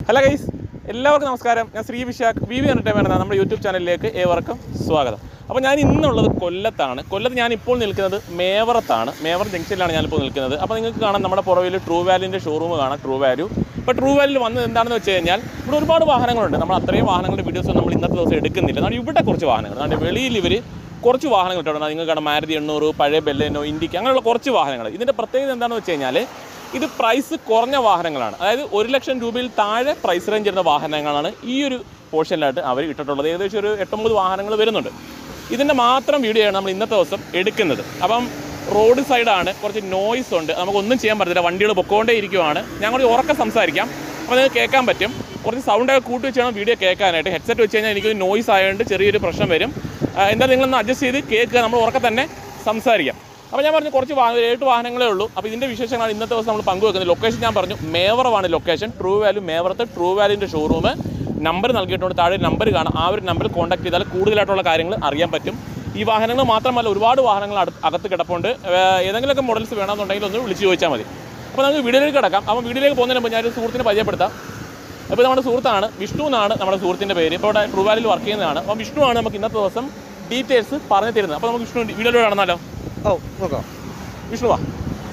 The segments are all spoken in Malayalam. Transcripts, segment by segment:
ഹലോ ഗൈസ് എല്ലാവർക്കും നമസ്കാരം ഞാൻ Shri Vishakh V V entertainment എന്ന നമ്മുടെ യൂട്യൂബ് ചാനലിലേക്ക് ഏവർക്കും സ്വാഗതം അപ്പോൾ ഞാൻ ഇന്നുള്ളത് കൊല്ലത്താണ് കൊല്ലത്ത് ഞാൻ ഇപ്പോൾ നിൽക്കുന്നത് മേവറത്താണ് മേവർ ജംഗ്ഷനിലാണ് ഞാനിപ്പോൾ നിൽക്കുന്നത് അപ്പോൾ നിങ്ങൾക്ക് കാണാം നമ്മുടെ പുറകിൽ ട്രൂ വാല്യൂൻ്റെ ഷോറൂം കാണാം ട്രൂ വാല്യൂ ഇപ്പോൾ ട്രൂ വാല്യൂവിൽ വന്നത് എന്താണെന്ന് വെച്ച് കഴിഞ്ഞാൽ ഇവിടെ ഒരുപാട് വാഹനങ്ങളുണ്ട് നമ്മൾ അത്രയും വാഹനങ്ങളുടെ വീഡിയോസ് നമ്മൾ ഇന്നത്തെ ദിവസം എടുക്കുന്നില്ല എന്നാൽ ഇവിടെ കുറച്ച് വാഹനങ്ങൾ അതായത് വെളിയിൽ ഇവർ കുറച്ച് വാഹനങ്ങൾ ഇട്ടുണ്ട് നിങ്ങൾക്ക് കാണാം മാരുതി എണ്ണൂറ് പഴയ ബെല്ലേനോ ഇൻഡിക്ക അങ്ങനെയുള്ള കുറച്ച് വാഹനങ്ങൾ ഇതിൻ്റെ പ്രത്യേകത എന്താണെന്ന് വെച്ച് കഴിഞ്ഞാൽ ഇത് പ്രൈസ് കുറഞ്ഞ വാഹനങ്ങളാണ് അതായത് ഒരു ലക്ഷം രൂപയിൽ താഴെ പ്രൈസ് റേഞ്ച് വരുന്ന വാഹനങ്ങളാണ് ഈ ഒരു പോർഷനിലായിട്ട് അവർ ഇട്ടിട്ടുള്ളത് ഏകദേശം ഒരു എട്ടൊമ്പത് വാഹനങ്ങൾ വരുന്നുണ്ട് ഇതിൻ്റെ മാത്രം വീഡിയോ ആണ് നമ്മൾ ഇന്നത്തെ ദിവസം എടുക്കുന്നത് അപ്പം റോഡ് സൈഡാണ് കുറച്ച് നോയ്സ് ഉണ്ട് നമുക്കൊന്നും ചെയ്യാൻ പറ്റത്തില്ല വണ്ടികൾ പൊക്കോണ്ടേ ഇരിക്കുവാണ് ഞാൻ കൂടി ഉറക്കെ സംസാരിക്കാം അപ്പോൾ നിങ്ങൾക്ക് കേൾക്കാൻ പറ്റും കുറച്ച് സൗണ്ടൊക്കെ കൂട്ടി വെച്ച് വേണം വീഡിയോ കേൾക്കാനായിട്ട് ഹെഡ്സെറ്റ് വെച്ച് കഴിഞ്ഞാൽ എനിക്ക് നോയ്സ് ആയതുകൊണ്ട് ചെറിയൊരു പ്രശ്നം വരും ആ, എന്താ നിങ്ങളൊന്ന് അഡ്ജസ്റ്റ് ചെയ്ത് കേൾക്കുക നമ്മൾ ഉറക്കെ തന്നെ സംസാരിക്കാം അപ്പോൾ ഞാൻ പറഞ്ഞു കുറച്ച് വാഹനം ഏഴ് വാഹനങ്ങളേ ഉള്ളൂ അപ്പോൾ ഇതിൻ്റെ വിശേഷങ്ങളാണ് ഇന്നത്തെ ദിവസം നമ്മൾ പങ്കുവെക്കുന്നത് ലൊക്കേഷൻ ഞാൻ പറഞ്ഞു മേവറമാണ് ലൊക്കേഷൻ ട്രൂ വാല്യൂ മേവറത്ത് ട്രൂ വാല്യൂൻ്റെ ഷോറൂം നമ്പർ നൽകിയിട്ടുണ്ട് താഴെ നമ്പർ കാണാം ആ ഒരു നമ്പറിൽ കോൺടാക്ട് ചെയ്താൽ കൂടുതലായിട്ടുള്ള കാര്യങ്ങൾ അറിയാൻ പറ്റും ഈ വാഹനങ്ങൾ മാത്രമല്ല ഒരുപാട് വാഹനങ്ങൾ അടുത്ത് അകത്ത് കിടപ്പുണ്ട് ഏർ ഏതെങ്കിലുമൊക്കെ മോഡൽസ് വേണമെന്നുണ്ടെങ്കിൽ ഒന്ന് വിളിച്ച് ചോദിച്ചാൽ മതി അപ്പോൾ നമുക്ക് വീഡിയോയിലേക്ക് കിടക്കാം അപ്പോൾ വീഡിയോയിലേക്ക് പോകുന്നതിന് മുമ്പ് ഞാനൊരു സുഹൃത്തിനെ പരിചയപ്പെടുത്താം അപ്പോൾ നമ്മുടെ സുഹൃത്താണ് വിഷ്ണു എന്നാണ് നമ്മുടെ സുഹൃത്തിൻ്റെ പേര് ഇപ്പോൾ ഇവിടെ ട്രൂ വാലിൽ വർക്ക് ചെയ്യുന്നതാണ് അപ്പോൾ വിഷ്ണു ആണ് നമുക്ക് ഇന്നത്തെ ദിവസം ഡീറ്റെയിൽസ് പറഞ്ഞു തരുന്നത് അപ്പോൾ നമുക്ക് വിഷ്ണു വീഡിയോയിലൂടെ കാണുന്നല്ലോ ഓ നോക്കാം വിഷ്ണു വാ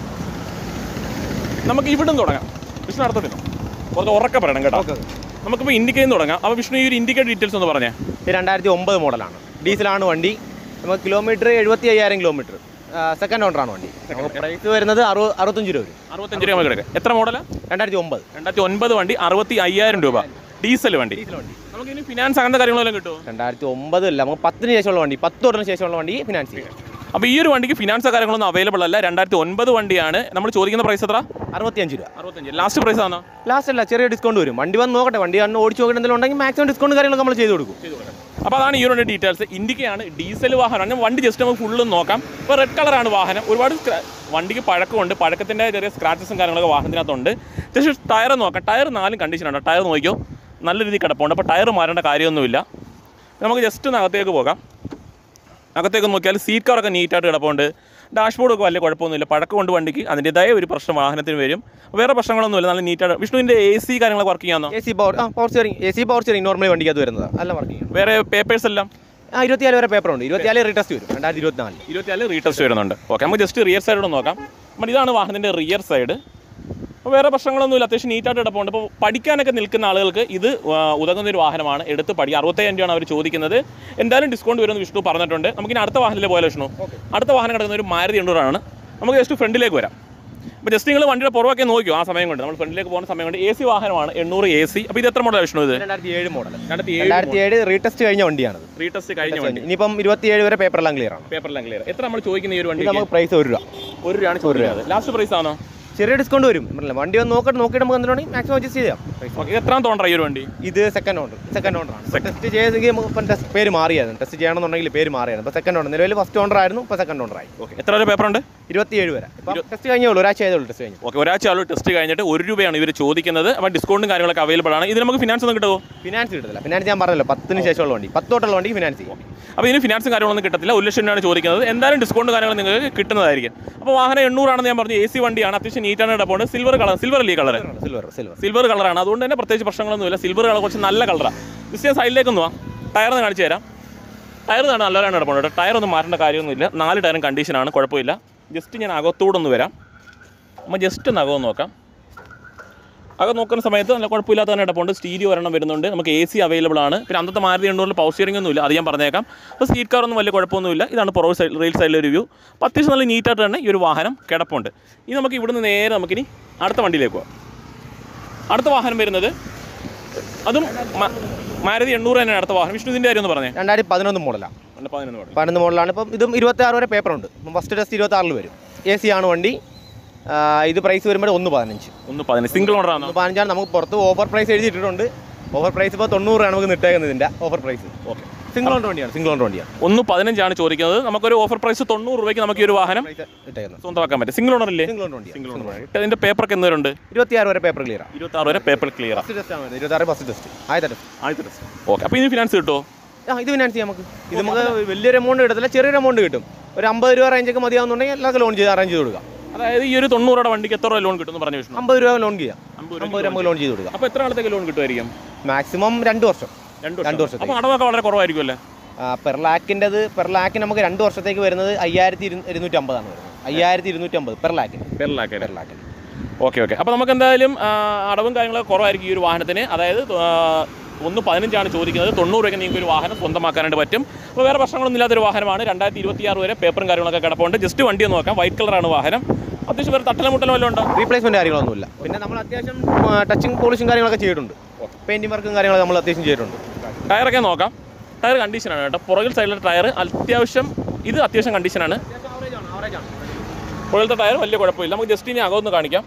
നമുക്ക് ഇവിടുന്ന് തുടങ്ങാം വിഷ്ണു അടുത്തോട്ട് ഇരുന്നോ. കുറച്ച് ഉറക്കെ പറയണം കേട്ടോ ഓക്കെ നമുക്കിപ്പോൾ ഇൻഡിക്കയിൽ നിന്ന് തുടങ്ങാം അപ്പോൾ വിഷ്ണു ഈ ഒരു ഇൻഡിക്കേറ്റ് ഡീറ്റെയിൽസ് ഒന്ന് പറഞ്ഞേ ഇത് രണ്ടായിരത്തി ഒമ്പത് മോഡലാണ് ഡീസലാണ് വണ്ടി നമുക്ക് കിലോമീറ്റർ എഴുപത്തി അയ്യായിരം കിലോമീറ്റർ സെക്കൻഡ് ഓണറാണ് വണ്ടി നമുക്ക് പ്രൈസ് വരുന്നത് അറുപത് അറുപത്തഞ്ച് രൂപ വരും അറുപത്തഞ്ച് രൂപ കിടക്കുക എത്ര മോഡലാണ് രണ്ടായിരത്തി ഒമ്പത് രണ്ടായിരത്തി ഒൻപത് വണ്ടി അറുപത്തി അയ്യായിരം രൂപ ഡീസൽ വണ്ടി ഡീസൽ വണ്ടി നമുക്ക് ഇനി ഫിനാൻസ് അങ്ങനത്തെ കാര്യങ്ങളെല്ലാം കിട്ടുമോ രണ്ടായിരത്തി ഒമ്പത് അല്ല നമുക്ക് പത്തിന് ശേഷമുള്ള വണ്ടി പത്ത് തൊട്ടിന് ശേഷമുള്ള വണ്ടി ഫിനാൻസ് ചെയ്യാം അപ്പോൾ ഈ ഒരു വണ്ടിക്ക് ഫിനാൻസോ കാര്യങ്ങളൊന്നും അവൈലബിൾ അല്ല രണ്ടായിരത്തി ഒൻപത് വണ്ടിയാണ് നമ്മൾ ചോദിക്കുന്ന പ്രൈസ് എത്ര അറുപത്തിയഞ്ച് രൂപ അറുപത്തഞ്ച് ലാസ്റ്റ് പ്രൈസ് ആണോ ലാസ്റ്റ് അല്ല ചെറിയ ഡിസ്കൗണ്ട് വരും വണ്ടി വന്ന് നോക്കട്ടെ വണ്ടി കണ്ട് ഓടിച്ച് നോക്കിയിട്ട് എന്തെങ്കിലും ഉണ്ടെങ്കിൽ മാക്സിമം ഡിസ്കൗണ്ട് കാര്യങ്ങളൊക്കെ നമ്മൾ ചെയ്ത് കൊടുക്കും അപ്പോൾ അതാണ് ഈ ഒരു ഡീറ്റെയിൽസ് ഇൻഡിക്കയാണ് ഡീസൽ വാഹനമാണ് ഞാൻ വണ്ടി ജസ്റ്റ് നമുക്ക് ഫുള്ള് നോക്കാം ഇപ്പോൾ റെഡ് കളറാണ് വാഹനം ഒരുപാട് സ്ക്രാ- വണ്ടിക്ക് പഴക്കമുണ്ട് പഴക്കത്തിൻ്റെ ചെറിയ സ്ക്രാച്ചസും കാര്യങ്ങളൊക്കെ വാഹനത്തിനകത്തുണ്ട് ജസ്റ്റ് ടയർ നോക്കാം ടയർ നാലും കണ്ടീഷനുണ്ട് ടയർ നോക്കിയോ നല്ല രീതിയിൽ കിടപ്പുണ്ട് അപ്പോൾ ടയർ മാറേണ്ട കാര്യമൊന്നുമില്ല നമുക്ക് ജസ്റ്റ് ഒന്ന് അകത്തേക്ക് പോകാം അകത്തേക്ക് നോക്കിയാൽ സീറ്റ് കവറൊക്കെ നീറ്റായിട്ട് കിടപ്പുണ്ട് ഡാഷ്ബോർഡൊക്കെ വലിയ കുഴപ്പമൊന്നുമില്ല പഴക്കം കൊണ്ട് വണ്ടിക്ക് അതിൻ്റെതായ ഒരു പ്രശ്നം വാഹനത്തിന് വരും വേറെ പ്രശ്നങ്ങളൊന്നുമില്ല നല്ല നീറ്റായിട്ട് വിഷ്ണുവിൻ്റെ എ സി കാര്യങ്ങളൊക്കെ വർക്ക് ചെയ്യാമെന്നോ എ സി പവർ ആ power steering A C power steering normally വണ്ടിക്കകത്ത് വരുന്നത് അല്ല വർക്ക് ചെയ്യും വേറെ പേപ്പേഴ്സ് എല്ലാം ആ ഇരുപത്തിയാല് വരെ പേപ്പർ ഉണ്ട് ഇരുപത്തിയാല് റീടെസ്റ്റ് വരും രണ്ടായിരത്തി ഇരുപത്തിനാലിൽ ഇരുപത്തിനാല് റീടെസ്റ്റ് വരുന്നുണ്ട് ഓക്കെ നമുക്ക് ജസ്റ്റ് റിയർ സൈഡ് നോക്കാം അപ്പോൾ ഇതാണ് വാഹനത്തിൻ്റെ റിയർ സൈഡ് അപ്പോൾ വേറെ പ്രശ്നങ്ങളൊന്നുമില്ല അത്യാവശ്യം നീറ്റായിട്ട് കിടപ്പുണ്ട് അപ്പോൾ പഠിക്കാനൊക്കെ നിൽക്കുന്ന ആളുകൾക്ക് ഇത് ആ, ഉതകുന്ന ഒരു വാഹനമാണ് എടുത്ത് പഠി അറുപത്തയ്യായിരം രൂപയാണ് അവർ ചോദിക്കുന്നത് എന്തായാലും ഡിസ്കൗണ്ട് വരുമെന്ന് വിഷ്ണു പറഞ്ഞിട്ടുണ്ട് നമുക്കിനി അടുത്ത വാഹനത്തിലേക്ക് പോയാലോ വിഷ്ണു അടുത്ത വാഹനം കിടക്കുന്ന ഒരു മാരുതി എണ്ണൂറാണ് നമുക്ക് ജസ്റ്റ് ഫ്രണ്ടിലേക്ക് വരാം അപ്പോൾ ജസ്റ്റ് നിങ്ങൾ വണ്ടിയുടെ പുറമൊക്കെ നോക്കിയോ ആ സമയം കൊണ്ട് നമ്മൾ ഫ്രണ്ടിലേക്ക് പോകുന്ന സമയം കൊണ്ട് എ സി വാഹനമാണ് എണ്ണൂറ് എ സി അപ്പോൾ ഇത് എത്ര മോഡലാണ് വിഷ്ണു ഇത് രണ്ടായിരത്തി ഏഴ് മോഡൽ രണ്ടായിരത്തി ഏഴ് രണ്ടായിരത്തി ഏഴ് റീടെസ്റ്റ് കഴിഞ്ഞ വണ്ടിയാണത് റീടെസ്റ്റ് കഴിഞ്ഞ വണ്ടി ഇനിയിപ്പം ഇരുപത്തിയേഴ് വരെ പേപ്പർ എല്ലാം ക്ലിയർ ആണ് പേപ്പറെല്ലാം ക്ലിയർ എത്ര നമ്മൾ ചോദിക്കുന്ന ഈ ഒരു ഇത് വണ്ടി നമുക്ക് പ്രൈസ് ഒരു രൂപ ഒരു രൂപയാണ് ചോദിക്കുന്നത് ലാസ്റ്റ് പ്രൈസ് ആണോ ചെറിയ ഡിസ്കൗണ്ട് വരും പറഞ്ഞില്ലേ, വണ്ടി ഒന്ന് നോക്കട്ടെ നോക്കിയിട്ട് നമുക്ക് എന്തിനാണെങ്കിൽ മാക്സിമം അഡ്ജസ്റ്റ് ചെയ്യാം ഓക്കെ എത്രാം തോന്നറ ഈ ഒരു വണ്ടി ഇത് സെക്കൻഡ് ഓണർ സെക്കൻഡ് ഓണർ ആണ് ടെസ്റ്റ് ചെയ്തെങ്കിൽ നമുക്ക് ഇപ്പം ടെസ്റ്റ് പേര് മാറിയായിരുന്നു ടെസ്റ്റ് ചെയ്യണമെന്നുണ്ടെങ്കിൽ പേര് മാറിയായിരുന്നു ഇപ്പോൾ സെക്കൻഡ് ഓണർ നിലവിൽ ഫസ്റ്റ് ഓണർ ആയിരുന്നു ഇപ്പോൾ സെക്കൻഡ് ഓണർ ആയി ഓക്കെ എത്ര വരെ പേപ്പർ ഉണ്ട് ഇരുപത്തിയേഴ് വരെ ഇപ്പം ടെസ്റ്റ് കഴിഞ്ഞേ ഉള്ളൂ ഒരാഴ്ച ആയതേ ഉള്ളൂ ടെസ്റ്റ് കഴിഞ്ഞു ഓക്കെ ഒരാഴ്ച ആള് ടെസ്റ്റ് കഴിഞ്ഞിട്ട് ഒരു രൂപയാണ് ഇവർ ചോദിക്കുന്നത് അപ്പോൾ ഡിസ്കൗണ്ടും കാര്യങ്ങളൊക്കെ അവൈലബിൾ ആണ് ഇത് നമുക്ക് ഫിനാൻസ് ഒന്നും കിട്ടുമോ ഫിനാൻസ് കിട്ടത്തില്ല ഫിനാൻസ് ഞാൻ പറഞ്ഞല്ലോ പത്തിന് ശേഷമുള്ള വണ്ടി പത്ത് തൊട്ടുള്ള വണ്ടി ഫിനാൻസ് ചെയ്യും അപ്പോൾ ഇതിന് ഫിനാൻസും കാര്യങ്ങളൊന്നും കിട്ടത്തില്ല ഒരു ലക്ഷം രൂപയാണ് ചോദിക്കുന്നത് എന്തായാലും ഡിസ്കൗണ്ട് കാര്യങ്ങൾ നിങ്ങൾക്ക് കിട്ടുന്നതായിരിക്കും അപ്പോൾ വാഹനം എണ്ണൂറാണെന്ന് ഞാൻ പറഞ്ഞു എ സി വണ്ടിയാണ് അത്യാവശ്യം നീറ്റാണ് കിടപ്പുണ്ട് സിൽവർ കളർ സിൽവർ അല്ലേ കളർ സിൽവർ സിൽവർ സിൽവർ കളറാണ് അതുകൊണ്ട് തന്നെ പ്രത്യേകിച്ച് പ്രശ്നങ്ങളൊന്നുമില്ല സിൽവർ കളർ കുറച്ച് നല്ല കളറാണ് ജസ്റ്റ് ഞാൻ സൈഡിലേക്ക് ഒന്ന് പോവാം ടയർ ഒന്ന് കാണിച്ചു തരാം ടയർ തന്നെ നല്ലതാണ് കിടപ്പുണ്ട് കേട്ടോ ടയർ ഒന്നും മാറേണ്ട കാര്യമൊന്നുമില്ല നാല് ടയറും കണ്ടീഷനാണ് കുഴപ്പമില്ല ജസ്റ്റ് ഞാൻ അകത്തൂടെ ഒന്ന് വരാം നമ്മൾ ജസ്റ്റ് ഒന്ന് അകം നോക്കാം അകം നോക്കുന്ന സമയത്ത് നല്ല കുഴപ്പമില്ലാത്ത തന്നെ കിടപ്പുണ്ട് സ്റ്റീരിയോ ഒരെണ്ണം വരുന്നുണ്ട് നമുക്ക് എ സി അവൈലബിൾ ആണ് പിന്നെ അന്നത്തെ മാരുതി എണ്ണൂറിൽ പവർ സ്റ്റിയറിംഗ് ഒന്നുമില്ല അത് ഞാൻ പറഞ്ഞേക്കാം അപ്പോൾ സീറ്റ് കാർ ഒന്നും വലിയ കുഴപ്പമൊന്നുമില്ല ഇതാണ് പുറവ് സൈഡ് റെയിൽ സൈഡിലെ ഒരു വ്യൂ അപ്പോൾ അത്യാവശ്യം നല്ല നീറ്റായിട്ട് തന്നെ ഈ ഒരു വാഹനം കിടപ്പുണ്ട് ഇനി നമുക്ക് ഇവിടുന്ന് നേരെ നമുക്കിനി അടുത്ത വണ്ടിയിലേക്ക് പോകാം അടുത്ത വാഹനം വരുന്നത് അതും മ- മാരുതി എണ്ണൂറ് തന്നെയാണ് അടുത്ത വാഹനം വിഷ്ണു ഇതിൻ്റെ കാര്യം ഒന്ന് പറഞ്ഞേ രണ്ടായിരത്തി പതിനൊന്ന് മോഡലാണ് രണ്ട് പതിനൊന്ന് പറഞ്ഞു പതിനൊന്ന് മോഡലാണ് ഇപ്പം ഇതും ഇരുപത്തി ആറ് വരെ പേപ്പർ ഉണ്ട് ഫസ്റ്റ് ടെസ്റ്റ് ഇരുപത്തി ആറിൽ വരും എ സി ആണ് വണ്ടി ആ, ഇത് പ്രൈസ് വരുമ്പോൾ ഒന്ന് പതിനഞ്ച് ഒന്ന് പതിനഞ്ച് സിംഗിൾ ഓർഡർ ആണോ ഒന്ന് പതിനഞ്ചാണ് നമുക്ക് പുറത്ത് ഓഫർ പ്രൈസ് എഴുതിയിട്ടുണ്ട് ഓഫർ പ്രൈസ് ഇപ്പോൾ തൊണ്ണൂറ് രൂപയാണ് നമുക്ക് നിട്ടേക്കുന്നത് ഇതിൻ്റെ offer price okay single own വണ്ടിയാണ് സിംഗിൾ ഓൺ വണ്ടിയാണ് ഒന്ന് പതിനഞ്ചാണ് ചോദിക്കുന്നത് നമുക്കൊരു ഓഫർ പ്രൈസ് തൊണ്ണൂറ് രൂപയ്ക്ക് നമുക്ക് ഈ ഒരു വാഹനം പ്രൈസ് ഇട്ടേക്കുന്നത് സ്വന്തമാക്കാൻ പറ്റും സിംഗിൾ ഓണർ അല്ലേ സിംഗിൾ ഓൺ വണ്ടിയാണ് സിംഗിൾ ഓണർ ഇതിന്റെ പേപ്പറൊക്കെ എന്തോരുണ്ട് ഇരുപത്തിയാറ് വരെ പേപ്പർ ക്ലിയർ ആണ് ഇരുപത്തി ആറ് വരെ പേപ്പർ ക്ലിയർ ഫസ്റ്റ് ടെസ്റ്റ് ആണ് വരുന്നത് ഇരുപത്താറ് ഫസ്റ്റ് ടെസ്റ്റ് ആദ്യത്തെ ടെസ്റ്റ് ആദ്യത്തെ ടെസ്റ്റ് ഓക്കെ അപ്പോൾ ഇതിന് ഫിനാൻസ് കിട്ടുമോ ആ ഇത് ഫിനാൻസ് ചെയ്യാം നമുക്ക് ഇത് നമുക്ക് വലിയൊരു എമൗണ്ട് കിട്ടത്തില്ല ചെറിയൊരു എമൗണ്ട് കിട്ടും ഒരു അമ്പത് രൂപ റേഞ്ചൊക്കെ മതിയാവുന്നുണ്ടെങ്കിൽ എല്ലാവർക്കും ലോൺ ചെയ്ത് അറേഞ്ച് ചെയ്ത് കൊടുക്കാം അതായത് ഈ ഒരു തൊണ്ണൂറുടെ വണ്ടിക്ക് എത്ര രൂപ ലോൺ കിട്ടുമെന്ന് പറഞ്ഞു വിഷ്ണു അമ്പത് രൂപ ലോൺ ചെയ്യാം അമ്പത് അമ്പത് രൂപ നമുക്ക് ലോൺ ചെയ്ത് കൊടുക്കാം അപ്പോൾ എത്ര കാലത്തേക്ക് ലോൺ കിട്ടുമായിരിക്കും മാക്സിമം രണ്ട് വർഷം രണ്ട് രണ്ട് വർഷത്തേക്ക്. അപ്പോൾ അടവൊക്കെ വളരെ കുറവായിരിക്കും അല്ലേ പെർ ലാക്കിൻ്റെത് പെർ ലാക്കിന് നമുക്ക് രണ്ട് വർഷത്തേക്ക് വരുന്നത് അയ്യായിരത്തി ഇരു ഇരുന്നൂറ്റി അമ്പതാണ് വരുന്നത് അയ്യായിരത്തി ഇരുന്നൂറ്റി അമ്പത് പെർ ലാക്കിന് പേരിലാക്കല്ലേ പെർ ലാക്കിന് ഓക്കെ ഓക്കെ അപ്പോൾ നമുക്ക് എന്തായാലും ആ, അടവും കാര്യങ്ങളൊക്കെ കുറവായിരിക്കും ഈ ഒരു വാഹനത്തിന് അതായത് ആ, ഒന്ന് പതിനഞ്ചാണ് ചോദിക്കുന്നത് തൊണ്ണൂറ് രൂപയ്ക്ക് നിങ്ങൾക്ക് ഒരു വാഹനം സ്വന്തമാക്കാനായിട്ട് പറ്റും അപ്പോൾ വേറെ പ്രശ്നങ്ങളൊന്നും ഇല്ലാത്തൊരു വാഹനമാണ് രണ്ടായിരത്തി ഇരുപത്തി ആറ് വരെ പേപ്പറും കാര്യങ്ങളൊക്കെ കിടപ്പുണ്ട് ജസ്റ്റ് വണ്ടി ഒന്ന് നോക്കാം വൈറ്റ് കളറാണ് വാഹനം അത്യാവശ്യം വേറെ തട്ടല മുട്ടലോ വല്ലതും ഉണ്ടോ റീപ്ലേസ്മെന്റ് കാര്യങ്ങളൊന്നുമില്ല പിന്നെ നമ്മൾ അത്യാവശ്യം ടച്ചിങ് പോളിഷും കാര്യങ്ങളൊക്കെ ചെയ്തിട്ടുണ്ട് പെയിന്റിംഗ് വർക്കും കാര്യങ്ങളൊക്കെ നമ്മൾ അത്യാവശ്യം ചെയ്തിട്ടുണ്ട് ടയറൊക്കെ നോക്കാം ടയർ കണ്ടീഷനാണ് കേട്ടോ പുറകിൽ സൈഡിലെ ടയർ അത്യാവശ്യം ഇത് അത്യാവശ്യം കണ്ടീഷനാണ് പുറകിലത്തെ ടയർ വലിയ കുഴപ്പമില്ല നമുക്ക് ജസ്റ്റ് ഇനി അകമൊന്ന് കാണിക്കാം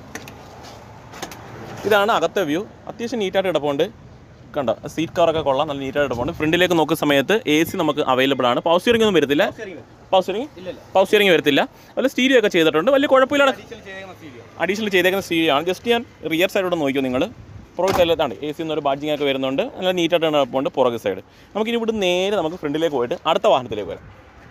ഇതാണ് അകത്തെ വ്യൂ അത്യാവശ്യം നീറ്റായിട്ട് കിടപ്പുണ്ട് കണ്ടോ സീറ്റ് കവറൊക്കെ കൊള്ളാം നല്ല നീറ്റായിട്ട് കിടപ്പുണ്ട് ഫ്രണ്ടിലേക്ക് നോക്കുന്ന സമയത്ത് എ സി നമുക്ക് അവൈലബിൾ ആണ് പവർ സ്റ്റിയറിംഗ് ഒന്നും വരത്തില്ല പവർ സ്റ്റിയറിംഗ് പവർ സ്റ്റിയറിംഗ് വരത്തില്ല അതുപോലെ സ്റ്റീരിയോ ഒക്കെ ചെയ്തിട്ടുണ്ട് വലിയ കുഴപ്പമില്ലാതെ അഡീഷണൽ ചെയ്തേക്കുന്ന സ്റ്റീരിയോ ആണ് ജസ്റ്റ് ഞാൻ റിയർ സൈഡോട് നോക്കിയോ നിങ്ങൾ പുറകെ സൈഡിലാണ് എ സി എന്നൊരു ബാഡ്ജിങ് ഒക്കെ വരുന്നുണ്ട് നല്ല നീറ്റായിട്ട് കിടപ്പുണ്ട് പുറകെ സൈഡ് നമുക്കിനി ഇവിടെ നേരെ നമുക്ക് ഫ്രണ്ടിലേക്ക് പോയിട്ട് അടുത്ത വാഹനത്തിലേക്ക് വരാം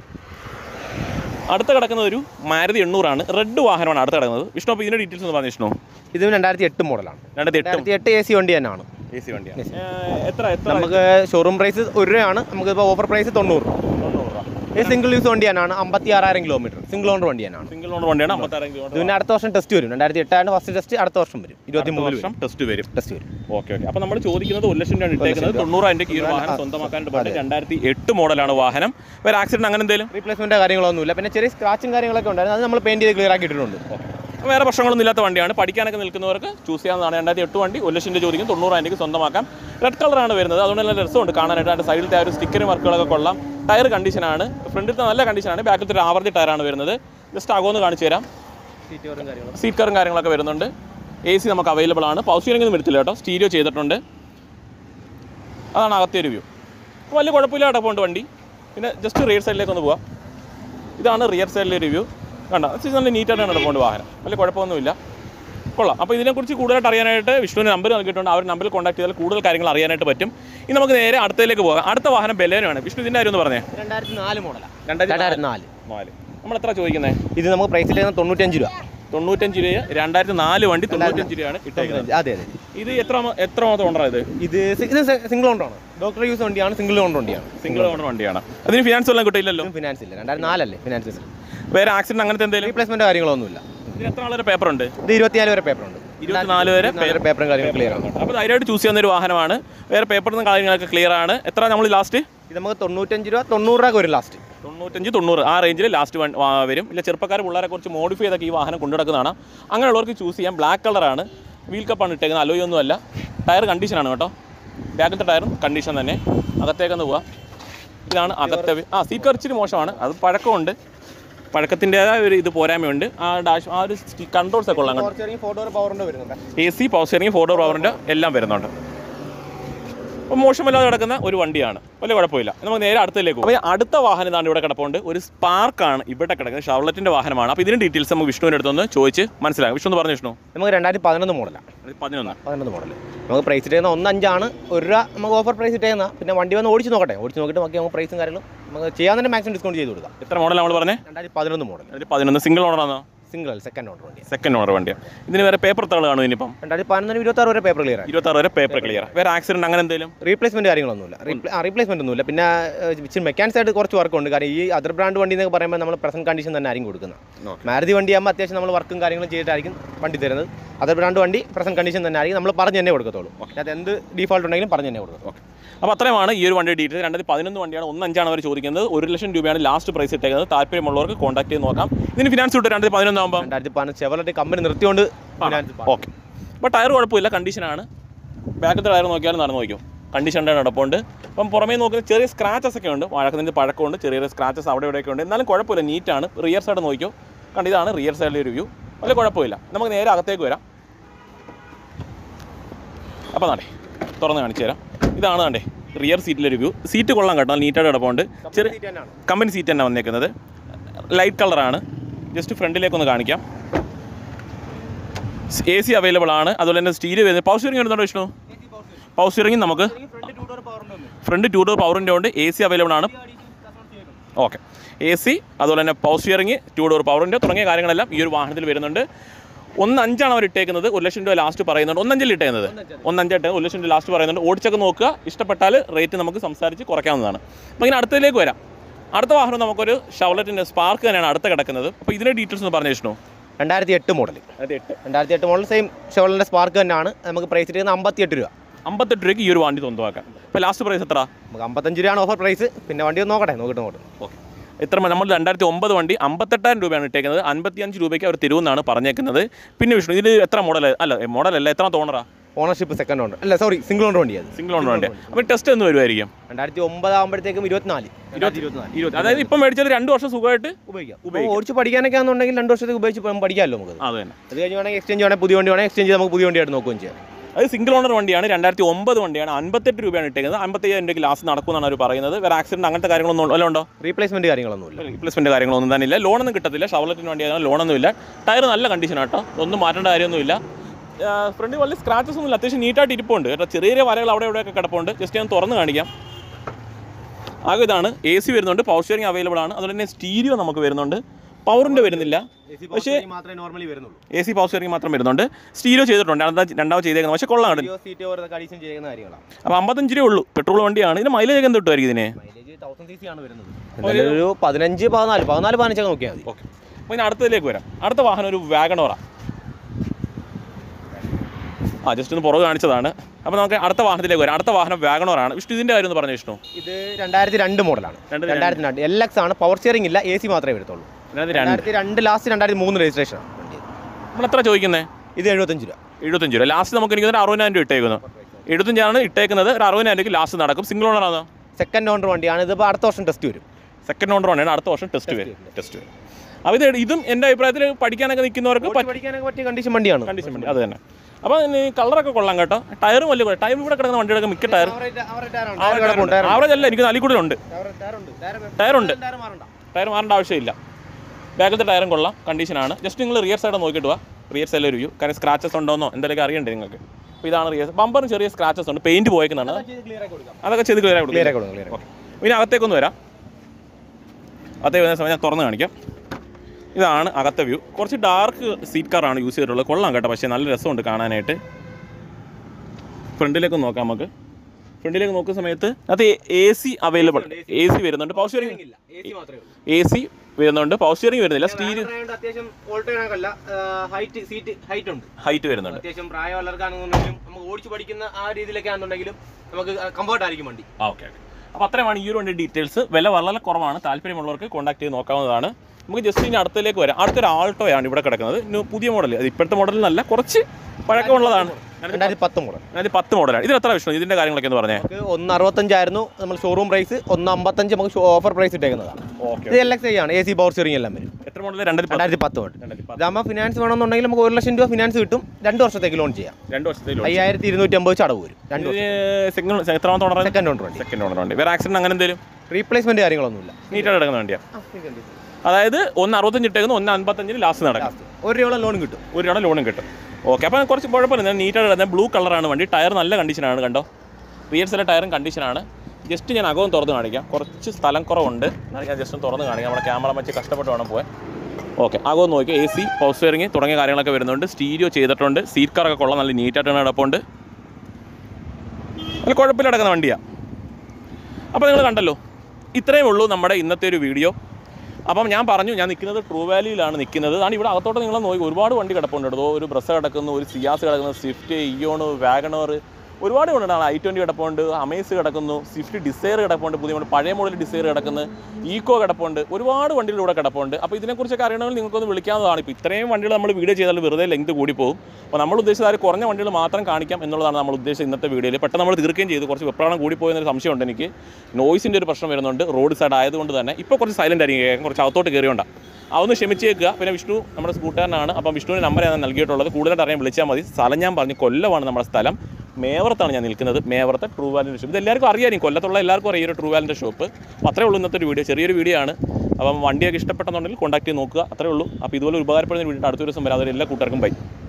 അടുത്ത കിടക്കുന്നത് ഒരു മാരുതി എണ്ണൂറാണ് റെഡ് വാഹനമാണ് അടുത്ത് കിടക്കുന്നത് വിഷ്ണു അപ്പോൾ ഇതിൻ്റെ ഡീറ്റെയിൽസ് ഒന്ന് പറഞ്ഞു വിഷ്ണു ഇത് രണ്ടായിരത്തി എട്ട് മോഡലാണ് രണ്ടായിരത്തി എട്ടും രണ്ടായിരത്തി എട്ട് എ സി വണ്ടി തന്നെയാണ് എ സി വണ്ടിയാണ് എത്ര എത്ര നമുക്ക് ഷോറൂം പ്രൈസ് ഒരു രൂപയാണ് നമുക്കിപ്പോൾ ഓഫർ പ്രൈസ് തൊണ്ണൂറ് രൂപ തൊണ്ണൂറ് രൂപ ഇത് സിംഗിൾ യൂസ് വണ്ടി തന്നെയാണ് അമ്പത്തി ആറായിരം കിലോമീറ്റർ സിംഗിൾ ഓണർ വണ്ടി തന്നെയാണ് സിംഗിൾ ഓണർ വണ്ടിയാണ് അമ്പത്താറ് ഇത് കിലോമീറ്റർ പിന്നെ അടുത്ത വർഷം ടെസ്റ്റ് വരും രണ്ടായിരത്തി എട്ടാണ് ഫസ്റ്റ് ടെസ്റ്റ് അടുത്ത വർഷം വരും ഇരുപത്തി മൂന്നിൽ വർഷം ടെസ്റ്റ് വരും ടെസ്റ്റ് വരും ഓക്കെ ഓക്കെ അപ്പോൾ നമ്മൾ ചോദിക്കുന്നത് ഒരു ലക്ഷം രൂപയാണ് ഇട്ടേക്കുന്നത് തൊണ്ണൂറായിരം രൂപയ്ക്ക് ഈ ഒരു വാഹനം സ്വന്തമാക്കാനായിട്ട് പറ്റും രണ്ടായിരത്തി എട്ട് മോഡലാണ് വാഹനം വേറെ ആക്സിഡന്റ് അങ്ങനെ എന്തെങ്കിലും റീപ്ലേസ്മെന്റ് കാര്യങ്ങളൊന്നുമില്ല പിന്നെ ചെറിയ സ്ക്രാച്ചും കാര്യങ്ങളൊക്കെ ഉണ്ടായിരുന്നു അത് നമ്മൾ പെയിന്റ് ചെയ്ത് ക്ലിയർ ആക്കി ഇട്ടിട്ടുണ്ട് വേറെ പ്രശ്നങ്ങളൊന്നും ഇല്ലാത്ത വണ്ടിയാണ് പഠിക്കാനൊക്കെ നിൽക്കുന്നവർക്ക് ചൂസ് ചെയ്യാവുന്നതാണ് രണ്ടായിരത്തി എട്ട് വണ്ടി ഒരു ലക്ഷം രൂപ ചോദിക്കും തൊണ്ണൂറായിരം രൂപയ്ക്ക് സ്വന്തമാക്കാം റെഡ് കളറാണ് വരുന്നത് അതുകൊണ്ട് നല്ല രസമുണ്ട് കാണാനായിട്ട് അതിൻ്റെ സൈഡിലത്തെ ആ ഒരു സ്റ്റിക്കറും വർക്കുകളൊക്കെ കൊള്ളാം ടയർ കണ്ടീഷനാണ് ഫ്രണ്ടിലത്തെ നല്ല കണ്ടീഷനാണ് ബാക്കിലത്തെ ഒരു ആവർത്തി ടയറാണ് വരുന്നത് ജസ്റ്റ് അകമൊന്ന് കാണിച്ചു തരാം സീറ്റുകളും കാര്യങ്ങളും സീറ്റ് കറും കാര്യങ്ങളൊക്കെ വരുന്നുണ്ട് എ സി നമുക്ക് അവൈലബിൾ ആണ് പവർ സ്റ്റിയറിംഗ് ഒന്നും വരത്തില്ല കേട്ടോ സ്റ്റീരിയോ ചെയ്തിട്ടുണ്ട് അതാണ് അകത്തെ ഒരു വ്യൂ വലിയ കുഴപ്പമില്ല കിടപ്പുണ്ട് വണ്ടി പിന്നെ ജസ്റ്റ് റിയർ സൈഡിലേക്ക് ഒന്ന് പോവാം ഇതാണ് റിയർ സൈഡിലെ ഒരു വ്യൂ കണ്ടോ അത്യാവശ്യം നല്ല നീറ്റായിട്ടാണ് കിടപ്പുണ്ട് വാഹനം വലിയ കുഴപ്പമൊന്നുമില്ല കൊള്ളാം അപ്പോൾ ഇതിനെക്കുറിച്ച് കൂടുതലായിട്ട് അറിയാനായിട്ട് വിഷ്ണുവിന് നമ്പർ നൽകിയിട്ടുണ്ട് ആ ഒരു നമ്പറിൽ കോൺടാക്ട് ചെയ്താൽ കൂടുതൽ കാര്യങ്ങൾ അറിയാനായിട്ട് പറ്റും ഇനി നമുക്ക് നേരെ അടുത്തതിലേക്ക് പോകാം അടുത്ത വാഹനം ബെലേനോയാണ് വിഷ്ണു ഇതിൻ്റെ കാര്യം ഒന്ന് പറഞ്ഞേ രണ്ടായിരത്തി നാല് മോഡലാണ് രണ്ടായിരത്തി രണ്ടായിരത്തി നാല് നാല് നമ്മൾ എത്ര ചോദിക്കുന്നത് ഇത് നമുക്ക് പ്രൈസ് ഇട്ടേക്കുന്നത് തൊണ്ണൂറ്റഞ്ച് രൂപ തൊണ്ണൂറ്റഞ്ച് രൂപ രണ്ടായിരത്തി നാല് വണ്ടി തൊണ്ണൂറ്റഞ്ച് രൂപയാണ് ഇട്ടേക്കുന്നത് അതെ അതെ ഇത് എത്ര എത്ര മാത്രം ഓണറാണ് ഇത് ഇത് സി- ഇത് സിംഗിൾ ഓണറാണ് ഡോക്ടർ യൂസ് വണ്ടിയാണ് സിംഗിൾ ഓണർ വണ്ടിയാണ് സിംഗിൾ ഓണർ വണ്ടിയാണ് അതിന് ഫിനാൻസ് വല്ലതും കിട്ടില്ലല്ലോ ഫിനാൻസ് ഇല്ല രണ്ടായിരത്തി നാലല്ലേ ഫിനാൻസ് വേറെ ആക്സിഡന്റ് അങ്ങനത്തെ എന്തെങ്കിലും റീപ്ലേസ്മെന്റ് കാര്യങ്ങളൊന്നുമില്ല ഇതിന് എത്ര ആളൊരു പേപ്പർ ഉണ്ട് ഇത് ഇരുപത്തിനാല് വരെ പേപ്പർ ഉണ്ട് ഇരുപത്തിനാല് വരെ പേപ്പറും കാര്യങ്ങളും ക്ലിയർ ആണ് അപ്പോൾ ധൈര്യമായിട്ട് ചൂസ് ചെയ്യുന്ന ഒരു വാഹനമാണ് വേറെ പേപ്പറിനും കാര്യങ്ങളൊക്കെ ക്ലിയർ ആണ് എത്ര നമ്മൾ ലാസ്റ്റ് ഇത് നമുക്ക് തൊണ്ണൂറ്റഞ്ച് രൂപ തൊണ്ണൂറ് രൂപ വരും ലാസ്റ്റ് തൊണ്ണൂറ്റഞ്ച് തൊണ്ണൂറ് ആ റേഞ്ചിൽ ലാസ്റ്റ് വരും ഇല്ല ചെറുപ്പക്കാർ പിള്ളേരെ കുറച്ച് മോഡിഫൈ ചെയ്തൊക്കെ ഈ വാഹനം കൊണ്ടുനടക്കുന്നതാണ് അങ്ങനെയുള്ളവർക്ക് ചൂസ് ചെയ്യാം ബ്ലാക്ക് കളറാണ് വീൽ കപ്പാണ് ഇട്ടേക്കുന്നത് അലോയൊന്നും അല്ല ടയർ കണ്ടീഷനാണ് കേട്ടോ ബാക്കിലത്തെ ടയറും കണ്ടീഷൻ തന്നെ അകത്തേക്കൊന്ന് പോവാം ഇതാണ് അകത്തെ വി- ആ സീറ്റ് കറിച്ചിരി മോശമാണ് അത് പഴക്കമുണ്ട് പഴക്കത്തിൻ്റെതായ ഒരു ഇത് പോരായ്മയുണ്ട് ആ ഡാഷ് ആ ഒരു കൺട്രോൾസ് ഒക്കെ ഉള്ള ഫോർ ഡോർ പവറിന്റെ വരുന്നുണ്ട് A C power steering four door പവറിൻ്റെ എല്ലാം വരുന്നുണ്ട് അപ്പോൾ മോശമല്ലാതെ കിടക്കുന്ന ഒരു വണ്ടിയാണ് വലിയ കുഴപ്പമില്ല നമുക്ക് നേരെ അടുത്തതിലേക്ക് പോകും അപ്പോൾ ഈ അടുത്ത വാഹനം ഇതാണ് ഇവിടെ കിടപ്പുണ്ട് ഒരു സ്പാർക്കാണ് ഇവിടെ കിടക്കുന്നത് ഷവർലറ്റിൻ്റെ വാഹനമാണ് അപ്പോൾ ഇതിൻ്റെ ഡീറ്റെയിൽസ് നമുക്ക് വിഷ്ണുവിൻ്റെ അടുത്തൊന്ന് ചോദിച്ച് മനസ്സിലാകും വിഷ്ണു എന്ന് പറഞ്ഞു വിഷ്ണു നമുക്ക് രണ്ടായിരത്തി പതിനൊന്ന് മോഡലാണ് ഇത് പതിനൊന്ന് പതിനൊന്ന് മോഡൽ നമുക്ക് പ്രൈസ് ഇട്ടേക്കുന്ന ഒന്ന് അഞ്ചാണ് ഒരു രൂപ നമുക്ക് ഓഫർ പ്രൈസ് ഇട്ടേക്കുന്ന പിന്നെ വണ്ടി വന്ന് ഓടിച്ച് നോക്കട്ടെ ഓടിച്ച് നോക്കിയിട്ട് ബാക്കി നമുക്ക് പ്രൈസും കാര്യങ്ങളും നമുക്ക് ചെയ്യാൻ തന്നെ മാക്സിമം ഡിസ്കൗണ്ട് ചെയ്ത് കൊടുക്കാം എത്ര മോഡൽ നമ്മൾ പറഞ്ഞത് രണ്ടായിരത്തി പതിനൊന്ന് മോഡൽ അതിൽ പതിനൊന്ന് സിംഗിൾ ഓണറാണോ സിംഗിൾ സെക്കൻഡ് ഓർഡർ വണ്ടി സെക്കൻഡ് ഓണർ വണ്ടിയാണ് ഇതിന് വേറെ പേപ്പർ തകൾ കാണും ഇനിയിപ്പം രണ്ടായിരത്തി പതിനൊന്നിന് ഇരുപത്താറ് വരെ പേപ്പർ ക്ലിയർ ആയി ഇരുപത്താറ് വരെ പേപ്പർ ക്ലിയർ വേറെ ആക്സിഡന്റ് അങ്ങനെ എന്തെങ്കിലും റീപ്ലേസ്മെന്റ് കാര്യങ്ങളൊന്നുമില്ല റീപ്ലേസ്മെന്റ് ഒന്നുമില്ല പിന്നെ ഏഹ്, ഇച്ചിരി മെക്കാനിക്സ് ആയിട്ട് കുറച്ച് വർക്ക് ഉണ്ട് കാരണം ഈ അതർ ബ്രാൻഡ് വണ്ടി എന്നൊക്കെ പറയുമ്പോൾ നമ്മൾ പ്രസന്റ് കണ്ടീഷൻ തന്നെ ആയിരിക്കും കൊടുക്കുന്നത് Okay. മാരുതി വണ്ടി ആകുമ്പോൾ അത്യാവശ്യം നമ്മൾ വർക്കും കാര്യങ്ങളും ചെയ്തിട്ടായിരിക്കും വണ്ടി തരുന്നത് അതർ ബ്രാൻഡ് വണ്ടി പ്രസന്റ് കണ്ടീഷൻ തന്നെ ആയിരിക്കും നമ്മൾ പറഞ്ഞ് തന്നെ കൊടുക്കത്തുള്ളൂ അത് എന്ത് ഡീഫോൾട്ട് ഉണ്ടെങ്കിലും പറഞ്ഞ് തന്നെ കൊടുക്കും ഓക്കെ അപ്പോൾ അത്രയുമാണ് ഈ ഒരു വണ്ടി ഡീറ്റെയിൽസ് രണ്ടായിരത്തി പതിനൊന്ന് വണ്ടിയാണ് ഒന്ന് അഞ്ചാണ് അവർ ചോദിക്കുന്നത് ഒരു ലക്ഷം രൂപയാണ് ലാസ്റ്റ് പ്രൈസ് ഇട്ടേക്കുന്നത് താല്പര്യമുള്ളവർക്ക് കോൺടാക്ട് ചെയ്ത് നോക്കാം ഇതിന് ഫിനാൻസ് കിട്ടും രണ്ടായിരത്തി പതിനൊന്നാകുമ്പോൾ രണ്ടായിരത്തി പതിനഞ്ച് ചെവലറ്റ് കമ്പനി നിർത്തിയോണ്ട് finance പാ- ഓക്കെ അപ്പോൾ ടയർ കുഴപ്പമില്ല കണ്ടീഷനാണ് ബാക്കത്തെ ടയർ നോക്കിയാലും നടന്നു നോക്കും കണ്ടീഷൻ്റെ നടപ്പുണ്ട് അപ്പം പുറമേ നോക്കുന്ന ചെറിയ സ്ക്രാച്ചസ് ഒക്കെ ഉണ്ട് വഴക്കത്തിൻ്റെ പഴക്കമുണ്ട് ചെറിയ ചെറിയ സ്ക്രാച്ചസ് അവിടെ ഇവിടെയൊക്കെ ഉണ്ട് എന്നാലും കുഴപ്പമില്ല നീറ്റാണ് റിയർ സൈഡ് നോക്കിയോ കണ്ട് ഇതാണ് റിയർ സൈഡിലെ ഒരു വ്യൂ വലിയ കുഴപ്പമില്ല നമുക്ക് നേരെ അകത്തേക്ക് വരാം അപ്പോൾ നാടേ തുറന്ന് കാണിച്ചു തരാം ഇതാണ് കണ്ടേ റിയർ സീറ്റിലെ ഒരു വ്യൂ സീറ്റ് കൊള്ളാൻ കേട്ടോ നീറ്റായിട്ട് കിടപ്പുണ്ട് ചെറിയ seat തന്നെയാണ്. കമ്പനി സീറ്റ് തന്നെ വന്നേക്കുന്നത് ലൈറ്റ് കളറാണ് ജസ്റ്റ് ഫ്രണ്ടിലേക്കൊന്ന് കാണിക്കാം എ സി അവൈലബിൾ ആണ് അതുപോലെ തന്നെ സ്റ്റീല് വരുന്നത് പവർ സ്റ്റിയറിംഗ് വരുന്നുണ്ടോ വിഷ്ണു പവർ സ്റ്റിയറിംഗ് നമുക്ക് ഫ്രണ്ട് ടൂ ഡോർ പവറിൻ്റെ ഉണ്ട് എ സി അവൈലബിൾ ആണ് ഓക്കെ എ സി അതുപോലെ തന്നെ പവർ സ്റ്റിയറിംഗ് ടൂ ഡോർ പവറിൻ്റെ തുടങ്ങിയ കാര്യങ്ങളെല്ലാം ഈ ഒരു വാഹനത്തിൽ വരുന്നുണ്ട് ഒന്ന് അഞ്ചാണ് അവർ ഇട്ടേക്കുന്നത് ഒരു ലക്ഷം രൂപ ലാസ്റ്റ് പറയുന്നുണ്ട് ഒന്നഞ്ചിൽ ഇട്ടേക്കുന്നത് ഒന്നഞ്ചായിട്ട് ഒരു ലക്ഷം രൂപ ലാസ്റ്റ് പറയുന്നുണ്ട് ഓടിച്ചൊക്കെ നോക്കുക ഇഷ്ടപ്പെട്ടാൽ റേറ്റ് നമുക്ക് സംസാരിച്ച് കുറയ്ക്കാവുന്നതാണ് അപ്പോൾ ഇങ്ങനെ അടുത്തതിലേക്ക് വരാം അടുത്ത വാഹനം നമുക്കൊരു ഷവലറ്റിൻ്റെ സ്പാർക്ക് തന്നെയാണ് അടുത്ത കിടക്കുന്നത് അപ്പോൾ ഇതിൻ്റെ ഡീറ്റെയിൽസ് ഒന്ന് പറഞ്ഞു വിഷ്ണു രണ്ടായിരത്തി എട്ട് മോഡൽ അതെ എട്ട് രണ്ടായിരത്തി എട്ട് മോഡൽ സെയിം ഷോളിൻ്റെ സ്പാർക്ക് തന്നെയാണ് നമുക്ക് പ്രൈസ് ഇരിക്കുന്നത് അമ്പത്തിയെട്ട് രൂപ അമ്പത്തെട്ട് രൂപയ്ക്ക് ഈ ഒരു വണ്ടി സ്വന്തമാക്കാം അപ്പോൾ ലാസ്റ്റ് പ്രൈസ് എത്ര നമുക്ക് അമ്പത്തഞ്ച് രൂപയാണ് ഓഫർ പ്രൈസ് പിന്നെ വണ്ടി ഒന്ന് നോക്കട്ടെ നോക്കിട്ട് നോക്കട്ടെ ഓക്കെ ഇത്ര മ- നമ്മൾ രണ്ടായിരത്തി ഒമ്പത് വണ്ടി അമ്പത്തെട്ടായിരം രൂപയാണ് ഇട്ടേക്കുന്നത് അൻപത്തിയഞ്ച് രൂപയ്ക്ക് അവർ തരുമെന്നാണ് പറഞ്ഞേക്കുന്നത് പിന്നെ വിഷ്ണു ഇതിൽ എത്ര മോഡൽ അല്ല മോഡലല്ല എത്ര തോണറാ ഓണർഷിപ്പ് സെക്കൻഡ് ഓണർ അല്ല സോറി സിംഗിൾ ഓണർ വണ്ടി അത് സിംഗിൾ ഓണർ വണ്ടി അപ്പോൾ ടെസ്റ്റ് എന്ന് വരുമായിരിക്കും രണ്ടായിരത്തി ഒമ്പതാകുമ്പോഴത്തേക്കും ഇരുപത്തിനാല് ഇരുപത്തിനാല് ഇരുപത് അതായത് ഇപ്പം മേടിച്ചാൽ രണ്ട് വർഷം സുഖമായിട്ട് ഉപയോഗിക്കാം ഉപയോഗിക്കാം ഓടിച്ച് പഠിക്കാനൊക്കെ ആണെന്നുണ്ടെങ്കിൽ രണ്ട് വർഷത്തേക്ക് ഉപയോഗിച്ച് പ- പഠിക്കാമല്ലോ നമുക്ക് അത് തന്നെ അത് കഴിഞ്ഞ് വേണമെങ്കിൽ എക്സ്ചേഞ്ച് വേണമെങ്കിൽ പുതിയ വണ്ടി വേണമെങ്കിൽ എക്സ്ചേഞ്ച് ചെയ്ത് നമുക്ക് പുതിയ വണ്ടിയായിട്ട് നോക്കുകയും ചെയ്യാം അത് സിംഗിൾ ഓണർ വണ്ടിയാണ് രണ്ടായിരത്തി ഒമ്പത് വണ്ടിയാണ് അൻപത്തെട്ട് രൂപയാണ് ഇട്ടേക്കുന്നത് അമ്പത്തയ്യായിരം രൂപയ്ക്ക് ലാസ്റ്റ് നടക്കുമെന്നാണ് അവർ പറയുന്നത് വേറെ ആക്സിഡന്റ് അങ്ങനത്തെ കാര്യങ്ങളൊന്നും വല്ലതും ഉണ്ടോ റീപ്ലേസ്മെന്റ് കാര്യങ്ങളൊന്നുമില്ല റീപ്ലേസ്മെന്റ് കാര്യങ്ങളൊന്നും തന്നെ ഇല്ല ലോണൊന്നും കിട്ടത്തില്ല ഷവലറ്റിന് വണ്ടി ആയതുകൊണ്ട് ലോണൊന്നും ഇല്ല ടയർ നല്ല കണ്ടീഷൻ കേട്ടോ ഒന്നും മാറ്റേണ്ട കാര്യമൊന്നുമില്ല ഫ്രണ്ടിൽ വലിയ സ്ക്രാച്ചസ് ഒന്നും ഇല്ല അത്യാവശ്യം നീറ്റായിട്ട് ഇരിപ്പുണ്ട് കേട്ടോ ചെറിയ ചെറിയ വരകൾ അവിടെ ഇവിടെയൊക്കെ കിടപ്പുണ്ട് ജസ്റ്റ് ഞാൻ തുറന്ന് കാണിക്കാം ആകെ ഇതാണ് എ സി വരുന്നുണ്ട് പവർ സ്റ്റിയറിംഗ് അവൈലബിൾ ആണ് അതുപോലെ തന്നെ സ്റ്റീരിയോ നമുക്ക് വരുന്നുണ്ട് പവറിൻ്റെ വരുന്നില്ല പക്ഷേ മാത്രമേ നോർമലി വരുന്നുള്ളൂ എ സി പവർ സ്റ്റിയറിംഗ് മാത്രം വരുന്നുണ്ട് സ്റ്റീരിയോ ചെയ്തിട്ടുണ്ട് രണ്ടാമത് രണ്ടാമത് ചെയ്തേക്കുന്നത് പക്ഷേ കൊള്ളാം കേട്ടോ സീറ്റ് ഓരോ അഡീഷൻ ചെയ്യുന്ന കാര്യങ്ങളാണ് അപ്പോൾ അമ്പത്തഞ്ച് രൂപ ഉള്ളൂ പെട്രോൾ വണ്ടിയാണ് ഇതിന് മൈലേജ് എന്ത് കിട്ടുമായിരിക്കും ഇതിന് മൈലേജ് തൗസൻഡ് സി സി ആണ് വരുന്നത് എന്തായാലും ഒരു പതിനഞ്ച് പതിനാല് പതിനാല് പതിനഞ്ചൊക്കെ നോക്കിയാൽ മതി ഓക്കെ അപ്പോൾ ഇനി അടുത്തതിലേക്ക് വരാം അടുത്ത വാഹനം ഒരു വാഗണോറാണ് ആ ജസ്റ്റ് ഒന്ന് പുറകെ കാണിച്ചതാണ് അപ്പോൾ നമുക്ക് അടുത്ത വാഹനത്തിലേക്ക് വരാം അടുത്ത വാഹനം വാഗണോറാണ് വിഷ്ണു ഇതിൻ്റെ കാര്യം ഒന്ന് പറഞ്ഞു വിഷ്ണു ഇത് രണ്ടായിരത്തി രണ്ട് മോഡലാണ് രണ്ട് രണ്ടായിരത്തി രണ്ട് എൽ എക്സ് ആണ് പവർ സ്റ്റിയറിംഗ് ഇല്ല എ സി മാത്രമേ വരത്തുള്ളൂ ഇതിനകത്ത് രണ്ട് രണ്ടായിരത്തി രണ്ട് ലാസ്റ്റ് രണ്ടായിരത്തി മൂന്ന് രജിസ്ട്രേഷൻ ആണ് വണ്ടി നമ്മൾ എത്ര ചോദിക്കുന്നത് ഇത് എഴുപത്തഞ്ച് രൂപ എഴുപത്തഞ്ച് രൂപ ലാസ്റ്റ് നമുക്ക് എനിക്ക് തോന്നുന്നു അറുപതിനായിരം രൂപ ഇട്ടേക്കുന്നു എഴുപത്തഞ്ചാണ് ഇട്ടേക്കുന്നത് ഒരു അറുപതിനായിരം രൂപയ്ക്ക് ലാസ്റ്റ് നടക്കും സിംഗിൾ ഓണറാണോ സെക്കൻഡ് ഓണർ വണ്ടിയാണ് ഇതിപ്പോൾ അടുത്ത വർഷം ടെസ്റ്റ് വരും സെക്കൻഡ് ഓണർ ആണ് അടുത്ത വർഷം ടെസ്റ്റ് വരും ടെസ്റ്റ് വരും അപ്പോൾ ഇത് ഇതും എൻ്റെ അഭിപ്രായത്തിൽ പഠിക്കാനൊക്കെ നിൽക്കുന്നവർക്ക് ഓടിച്ച് പഠിക്കാനൊക്കെ പറ്റിയ കണ്ടീഷൻ വണ്ടിയാണ് കണ്ടീഷൻ വേണ്ടി അത് തന്നെ അപ്പോൾ ഈ കളറൊക്കെ കൊള്ളാം കേട്ടോ ടയറും വലിയ കുഴപ്പം ടയർ ഇവിടെ കിടക്കുന്ന വണ്ടിയുടെ മിക്ക ടയർ ആവറേജ് അല്ല എനിക്ക് നാലിൽ കൂടുതലുണ്ട് ടയറുണ്ട് ടയർ മാറേണ്ട ആവശ്യമില്ല ബാക്കിലത്തെ ടയറും കൊള്ളാം കണ്ടീഷനാണ് ജസ്റ്റ് നിങ്ങൾ റിയർ സൈഡ് നോക്കിയിട്ട് വാ റിയർ സൈഡിൽ ഒരു വ്യൂ കാരണം സ്ക്രാച്ചസ് ഉണ്ടോന്നോ എന്തെങ്കിലും അറിയണ്ടേ നിങ്ങൾക്ക് അപ്പോൾ ഇതാണ് റിയർ ബമ്പറിന് ചെറിയ സ്ക്രാച്ചസ് ഉണ്ട് പെയിന്റ് പോയേക്കുന്നതാണ് അതൊക്കെ ചെയ്ത് ക്ലിയർ ആയി ക്ലിയർ കൊടുക്കും ആക്കി കൊടുക്കും ഓക്കെ ഇനി അകത്തേക്കൊന്ന് വരാം അകത്തേക്ക് വരുന്ന സമയം ഞാൻ തുറന്ന് കാണിക്കാം ഇതാണ് അകത്തെ വ്യൂ കുറച്ച് ഡാർക്ക് സീറ്റ് കാറാണ് യൂസ് ചെയ്തിട്ടുള്ളത് കൊള്ളാം കേട്ടോ പക്ഷേ നല്ല രസമുണ്ട് കാണാനായിട്ട് ഫ്രണ്ടിലേക്ക് നോക്കാം നമുക്ക് ഫ്രണ്ടിലേക്ക് നോക്കുന്ന സമയത്ത് അത് A C available A C വരുന്നുണ്ട് പവർ സ്റ്റിയറിംഗ് എ സി വരുന്നുണ്ട് പവർ സ്റ്റിയറിംഗ് വരുന്നില്ല സ്റ്റീൽ അത്യാവശ്യം ഓൾട്ടേണല്ല ഹൈറ്റ് സീറ്റ് ഹൈറ്റ് ഉണ്ട് ഹൈറ്റ് വരുന്നുണ്ട് അത്യാവശ്യം പ്രായമുള്ളവർക്കാണെന്നുണ്ടെങ്കിലും നമുക്ക് ഓടിച്ച് പഠിക്കുന്ന ആ രീതിയിലൊക്കെ ആണെന്നുണ്ടെങ്കിലും നമുക്ക് കംഫർട്ട് ആയിരിക്കും വണ്ടി ആ ഓക്കെ ഓക്കെ അപ്പോൾ അത്രയുമാണ് ഈ ഒരു വണ്ടി ഡീറ്റെയിൽസ് വില വളരെ കുറവാണ് താല്പര്യമുള്ളവർക്ക് കോൺടാക്ട് ചെയ്ത് നോക്കാവുന്നതാണ് നമുക്ക് ജസ്റ്റ് ഇനി അടുത്തതിലേക്ക് വരാം അടുത്തൊരു ആൾട്ടോയാണ് ഇവിടെ കിടക്കുന്നത് ഇന്ന് പുതിയ മോഡൽ അത് ഇപ്പോഴത്തെ മോഡലിനല്ല കുറച്ച് പഴക്കമുള്ളതാണ് രണ്ടായിരത്തി പത്ത് മോഡൽ അതായത് പത്ത് മോഡലാണ് ഇതിന് എത്ര വിഷയം ഇതിൻ്റെ കാര്യങ്ങളൊക്കെ ഒന്ന് പറഞ്ഞേ നമുക്ക് ഒന്ന് അറുപത്തഞ്ചായിരുന്നു നമ്മൾ ഷോറൂം പ്രൈസ് ഒന്ന് അമ്പത്തഞ്ച് നമുക്ക് ഓഫർ പ്രൈസ് ഇട്ടേക്കുന്നതാണ് ഓക്കെ ഇത് എൽ എക്സ് ഐ ആണ് എ സി പവർ സ്റ്റിയറിംഗ് എല്ലാം വരും എത്ര മോഡൽ രണ്ടായിരത്തി പത്ത് രണ്ടായിരത്തി പത്ത് മോഡൽ രണ്ടായിരത്തി പത്ത് ഇതാകുമ്പോൾ ഫിനാൻസ് വേണമെന്നുണ്ടെങ്കിൽ നമുക്ക് ഒരു ലക്ഷം രൂപ ഫിനാൻസ് കിട്ടും രണ്ട് വർഷത്തേക്ക് ലോൺ ചെയ്യാം രണ്ട് വർഷത്തേക്ക് അയ്യായിരത്തി ഇരുന്നൂറ്റി അമ്പത് ചടവ് വരും രണ്ട് സിഗ്നൽ എത്രാമത്തെ ഓണർ സെക്കൻഡ് ഓണർ വണ്ടി സെക്കൻഡ് ഓണർ വണ്ടി വേറെ ആക്സിഡന്റ് അങ്ങനെ എന്തെങ്കിലും റീപ്ലേസ്മെന്റ് കാര്യങ്ങളൊന്നുമില്ല നീറ്റായിട്ട് കിടക്കുന്ന വണ്ടിയാണ് അതായത് ഒന്ന് അറുപത്തഞ്ച് ഇട്ടേക്കുന്നു ഒന്ന് അൻപത്തഞ്ചിന് ലാസ്റ്റ് നടക്കും ഒരു രൂപ ലോൺ കിട്ടും ഒരു രൂപ ലോണും കിട്ടും ഓക്കെ അപ്പോൾ കുറച്ച് കുഴപ്പമില്ല നീറ്റായിട്ട് കിടന്ന ബ്ലൂ കളറാണ് വണ്ടി ടയർ നല്ല കണ്ടീഷനാണ് കണ്ടോ റിയർ സൈഡിലെ ടയറും കണ്ടീഷനാണ് ജസ്റ്റ് ഞാൻ അകവും തുറന്ന് കാണിക്കാം കുറച്ച് സ്ഥലം കുറവുണ്ട് എന്നാലും ഞാൻ ജസ്റ്റ് ഒന്ന് തുറന്ന് കാണിക്കാം നമ്മുടെ ക്യാമറ വെച്ച് കഷ്ടപ്പെട്ട് വേണം പോകാൻ ഓക്കെ അകവും നോക്കി എ സി പവർ സ്റ്റിയറിംഗ് തുടങ്ങിയ കാര്യങ്ങളൊക്കെ വരുന്നുണ്ട് സ്റ്റീരിയോ ചെയ്തിട്ടുണ്ട് സീറ്റ് കാറൊക്കെ കൊള്ളാം നല്ല നീറ്റായിട്ടാണ് കിടപ്പുണ്ട് നല്ല കുഴപ്പമില്ല കിടക്കുന്ന വണ്ടിയാണ് അപ്പോൾ നിങ്ങൾ കണ്ടല്ലോ ഇത്രയേ ഉള്ളൂ നമ്മുടെ ഇന്നത്തെ ഒരു വീഡിയോ അപ്പം ഞാൻ പറഞ്ഞു ഞാൻ നിൽക്കുന്നത് ട്രൂ വാലിയിലാണ് നിൽക്കുന്നത് അതാണ് ഇവിടെ അകത്തോട്ട് നിങ്ങൾ നോക്കി ഒരുപാട് വണ്ടി കിടപ്പുണ്ട് കേട്ടോ ഒരു ബ്രസ് കിടക്കുന്നു ഒരു സിയാസ് കിടക്കുന്നു സ്വിഫ്റ്റ് ഇയോണ് വാഗണർ ഒരുപാട് കൊണ്ടാണ് ഐ ട്വൻറ്റി കിടപ്പുണ്ട് അമേസ് കിടക്കുന്നു സ്വിഫ്റ്റ് ഡിസയർ കിടപ്പുണ്ട് പുതിയ model, പഴയ മോഡൽ ഡിസയർ കിടക്കുന്നു ഈക്കോ കിടപ്പുണ്ട് ഒരുപാട് വണ്ടികൾ ഇവിടെ കിടപ്പുണ്ട് അപ്പോൾ ഇതിനെക്കുറിച്ചൊക്കെ അറിയണമെങ്കിൽ നിങ്ങൾക്കൊന്ന് വിളിക്കാവുന്നതാണ് ഇപ്പോൾ ഇത്രയും വണ്ടികൾ നമ്മൾ വീഡിയോ ചെയ്താൽ വെറുതെ ലെങ്ത് കൂടി പോകും അപ്പോൾ നമ്മൾ ഉദ്ദേശിച്ചത് ആ ഒരു കുറഞ്ഞ വണ്ടികൾ മാത്രം കാണിക്കാം എന്നുള്ളതാണ് നമ്മൾ ഉദ്ദേശിച്ചത് ഇന്നത്തെ വീഡിയോയിൽ പെട്ടെന്ന് നമ്മൾ തീർക്കുകയും ചെയ്തു കുറച്ച് വെപ്രാളം കൂടി പോയെന്നൊരു സംശയമുണ്ട് എനിക്ക് നോയ്സിൻ്റെ ഒരു പ്രശ്നം വരുന്നുണ്ട് റോഡ് സൈഡ് ആയതുകൊണ്ട് തന്നെ ഇപ്പോൾ കുറച്ച് സൈലൻ്റ് ആയിരിക്കും കേൾക്കാൻ കുറച്ച് അകത്തോട്ട് കയറിയോണ്ടാണ് അതൊന്ന് ക്ഷമിച്ചേക്കുക പിന്നെ വിഷ്ണു നമ്മുടെ കൂട്ടുകാരനാണ് അപ്പം വിഷ്ണുവിൻ്റെ നമ്പർ ഞാൻ നൽകിയിട്ടുള്ളത് കൂടുതലായിട്ട് അറിയാൻ വിളിച്ചാൽ മതി സ്ഥലം ഞാൻ പറഞ്ഞു കൊല്ലമാണ് നമ്മുടെ സ്ഥലം മേവറത്താണ് ഞാൻ നിൽക്കുന്നത് മേവറത്തെ ട്രൂ വാലിൻ്റെ ഷോപ്പ് ഇത് എല്ലാവർക്കും അറിയാം കൊല്ലത്തുള്ള എല്ലാവർക്കും അറിയാം ഈ ഒരു ട്രൂ വാലിൻ്റെ ഷോപ്പ് അപ്പോൾ അത്രേ ഉള്ളൂ ഇന്നത്തെ ഒരു വീഡിയോ ചെറിയൊരു വീഡിയോ ആണ് അപ്പം വണ്ടിയൊക്കെ ഇഷ്ടപ്പെട്ടെന്നുണ്ടെങ്കിൽ കോൺടാക്ട് ചെയ്ത് നോക്കുക അത്രേ ഉള്ളൂ അപ്പോൾ ഇതുപോലെ ഒരു ഉപകാരപ്പെടുന്ന വീഡിയോ അടുത്ത ദിവസം വരാതെ എല്ലാ കൂട്ടുകാർക്കും ബൈ